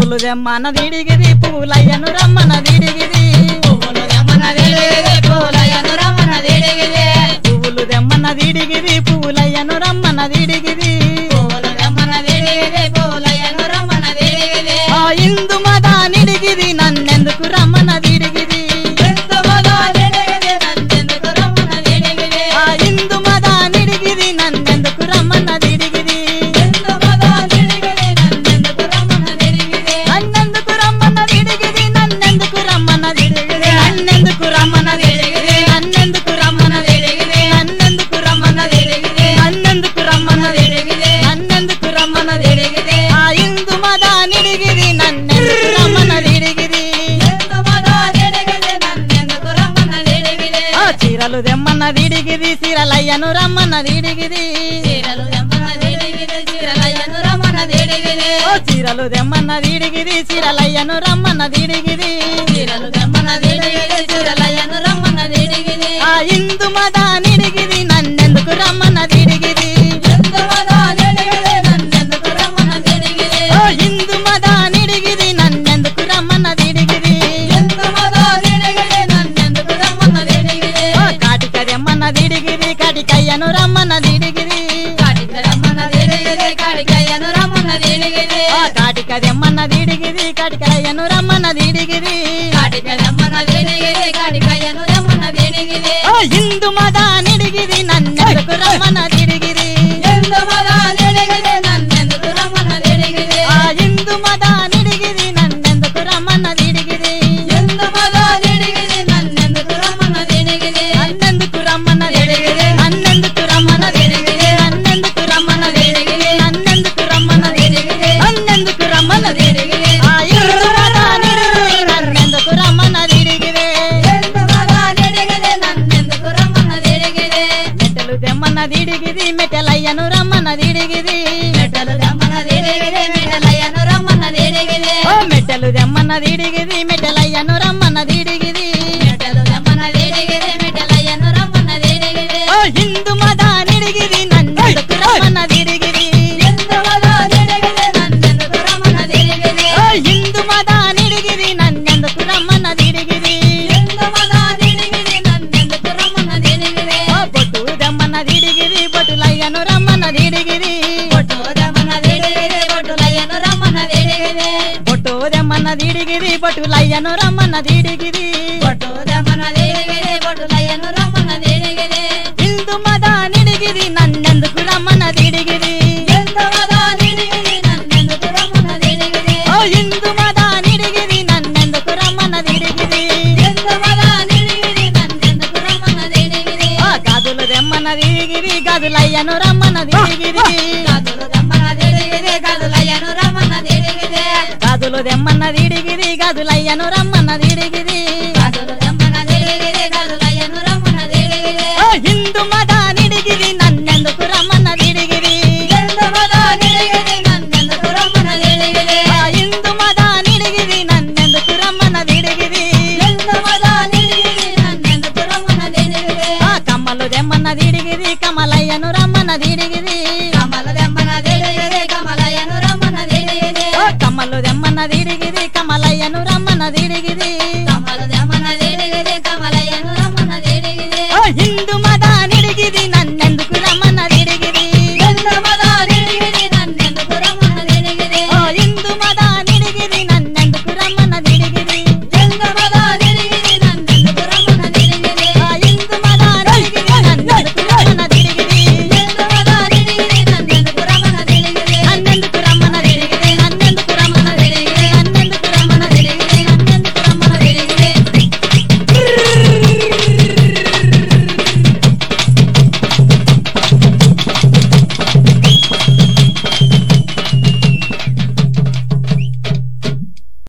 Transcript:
పువ్వులు దెమ్మన దిడిగిది పువ్వులయ్యను రమ్మన దిడిగిది పువ్వులు దెమ్మన దిడిగిది పూలయ్యను రమ్మన దిడిగిది పువ్వులు దెమ్మన దిడిగిది పువ్వులయ్యను రమ్మన దిడిగిది పువ్వులు దెమ్మన దిడిగిది పూలయ్యను రమ్మన దిడిగిది ఆ ఇందు మద నిడిగిది నన్నెందుకు రమ్మన దిడిగిది ఎందు మదా దిడిగిది నన్నెందుకు రమ్మన దిడిగిది ఆ ఇందు మద నిడిగిది నన్నెందుకు రమ్మన దిడిగిది ఎందు మదా దిడిగిది నన్నెందుకు రమ్మన దిడిగిది నన్నెందుకు రమ్మన దిడిగిది నన్నెందుకు రమ్మన దిడిగిది నన్నెందుకు రమ్మన దిడిగిది నన్నెందుకు రమ్మన దిడిగిది నన్నెందుకు రమ్మన దిడిగిది నన్నెందుకు రమ్మన దిడిగిది నన్నెందుకు రమ్మన దిడిగిది ఆ ఇందు మద నిడిగిది నన్నెందుకు రమ్మన దిడిగిది ఎందు మదా దిడిగిది నన్నెందుకు రమ్మన దిడిగిది ఆ చీరలు దెమ్మన్న దిడిగిది చీరలయ్యను రమ్మన్న దిడిగిది చీరలు దెమ్మన దిడిగిది చీరలయ్యను రమ్మన దిడిగిది ఓ చీరలు దెమ్మన్న దిడిగిది చీరలయ్యను రమ్మన్న దిడిగిది చీరలు దెమ్మన దిడిగిది చీరలయ్యను రమ్మన దిడిగిది ఆ ఇందు మద నిడిగిది నన్నెందుకు రమ్మన్న దిడిగిది ఎందు మదా దిడిగిది నన్నెందుకు రమ్మన దిడిగిది ఓ ఇందు మద నిడిగిది నన్నెందుకు రమ్మన్న దిడిగిది ఎందు మదా దిడిగిది నన్నెందుకు రమ్మన దిడిగిది ఓ కాటిక దెమ్మన్న దిడిగిది కటికయ్యను రమ్మన్న దిడిగిది కాటిక రమ్మన దిడిగిది కాటికయ్యను రమ్మన దిడిగిది ఓ కాటిక దెమ్మన్న దిడిగిది కటికయ్యను రమ్మన్న దిడిగిది కాటిక రమ్మన దిడిగిది కాటికయ్యను రమ్మన దిడిగిది ఓ ఇందు మద నిడిగిది నన్నెందుకు రమ్మన్న దిడిగిది ఎందు మదా దిడిగిది నన్నెందుకు రమ్మన దిడిగిది ఆ ఇందు మద నిడిగిది నన్నెందుకు రమ్మన్న దిడిగిది ఎందు మదా దిడిగిది నన్నెందుకు రమ్మన దిడిగిది నన్నెందుకు రమ్మన్న దిడిగిది నన్నెందుకు రమ్మన్న దిడిగిది నన్నెందుకు రమ్మన్న దిడిగిది నన్నెందుకు రమ్మన్న దిడిగిది నన్నెందుకు రమ్మన్న దిడిగిది ఆ ఇందు మద నిడిగిది నన్నెందుకు రమ్మన్న దిడిగిది ఎందు మదా దిడిగిది నన్నెందుకు రమ్మన దిడిగిది మెట్టలు దెమ్మన్న దిడిగిది మెట్టలయ్యను రమ్మన్న దిడిగిది మెట్టలు దమ్మన దిడిగిది మెడలయ్యను రమ్మన దిడిగిది ఓ మెట్టలు దెమ్మన్న దిడిగిది మెట్టలయ్యను రమ్మన్న దిడిగిది మెట్టలు దమ్మన దిడిగిది మెడలయ్యను రమ్మన దిడిగిది ఓ హిందు మద నిడిగిది నన్నెందుకు రమ్మన్న దిడిగిది ఎందు మదా దిడిగిది నన్నెందుకు రమ్మన దిడిగిది ఓ హిందు మద నిడిగిది నన్నెందుకు రమ్మన్న దిడిగిది ఎందు మదా దిడిగిది నన్నెందుకు రమ్మన దిడిగిది ఓ బొట్టు దమ్మన్న దిడిగిది బొట్టులయ్యను రమ్మన్న దిడిగిది బొట్టు దమ్మన దిడిగిది బొట్టులయ్యను రమ్మన దిడిగిది బొట్టు దమ్మన్న దిడిగిది బొట్టులయ్యను రమ్మన్న దిడిగిది బొట్టు దమ్మన దిడిగిది బొట్టులయ్యను రమ్మన దిడిగిది హిందు మద నిడిగిది నన్నెందుకు రమ్మన్న దిడిగిది ఎందు మదా దిడిగిది నన్నెందుకు రమ్మన దిడిగిది ఓ హిందు మద నిడిగిది నన్నెందుకు రమ్మన్న దిడిగిది ఎందు మదా దిడిగిది నన్నెందుకు రమ్మన దిడిగిది ఆ గాజులు దెమ్మన్న దిడిగిది గాజులయ్యను రమ్మన్న దిడిగిది గాజులు దమ్మన దిడిగిది గాజులయ్యను రమ్మన దిడిగిది గాజులు దెమ్మన్న దిడిగిది గాజులయ్యను